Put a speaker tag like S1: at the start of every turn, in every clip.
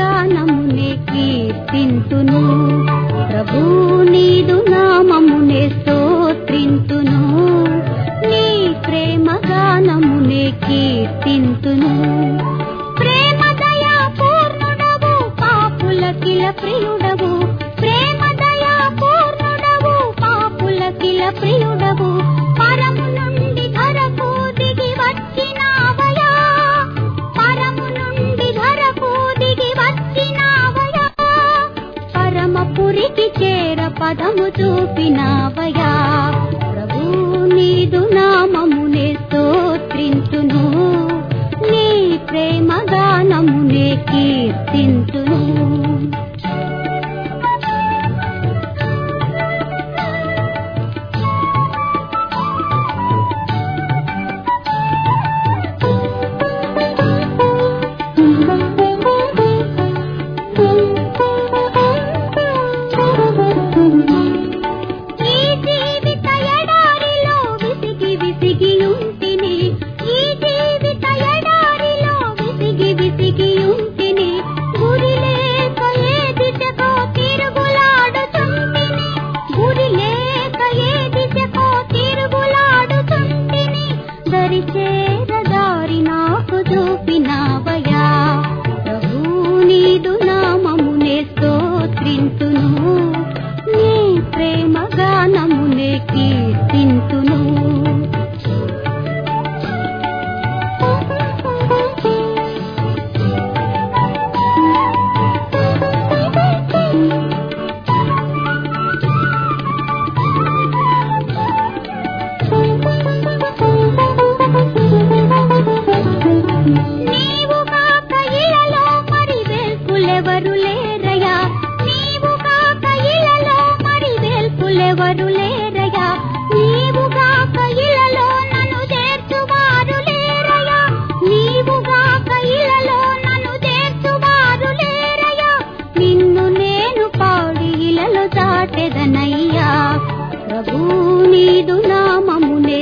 S1: గానమునే కీర్తింతును ప్రభు నీదు నామమునే స్తోత్రింతును నీ ప్రేమ గానమునే కీర్తింతును ప్రేమ దయా పూర్ణుడవు పాపులకిల ప్రియుడవు ప్రేమ దయా పూర్ణుడవు పాపులకిల ప్రియుడవు పరము నుండి ధరకు దిగి వచ్చినావయా పరము నుండి ధరకు దిగి వచ్చినావయా పరమపురికి చేర పదము చూపినావయా ప్రభు నీదు నామమునే స్తోత్రింతును నీ ప్రేమ గానమునే కీర్తింతును ఈ జీవిత ఎడారిలో విసిగి విసిగి ఉంటిని ఈ జీవిత ఎడారిలో విసిగి విసిగి ఉంటిని గురి లేక ఏ దిశకో తిరుగులాడుతుంటిని గురి లేక ఏ దిశకో తిరుగులాడుతుంటిని దరి చేర దారి నాకు చూపినావయా ప్రభు నీదు నామమునే స్తోత్రింతును నీ ప్రేమ గానమునే కీర్తింతును నీవు కాక ఇలలో మరి వేల్పులెవరు లేరయా నీవు కాక ఇలలో మరి వేల్పులెవరు లేరయా నీవు కాక ఇలలో నన్ను చేర్చువారు లేరయా నీవు కాక ఇలలో నన్ను చేర్చువారు లేరయా నిన్ను నేను పాడి ఇలలో దాటెదనయ్యా ప్రభు నీదు నామమునే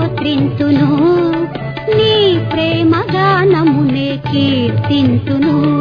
S1: స్తోత్రింతును నీ ప్రేమ గానమునే కీర్తింతును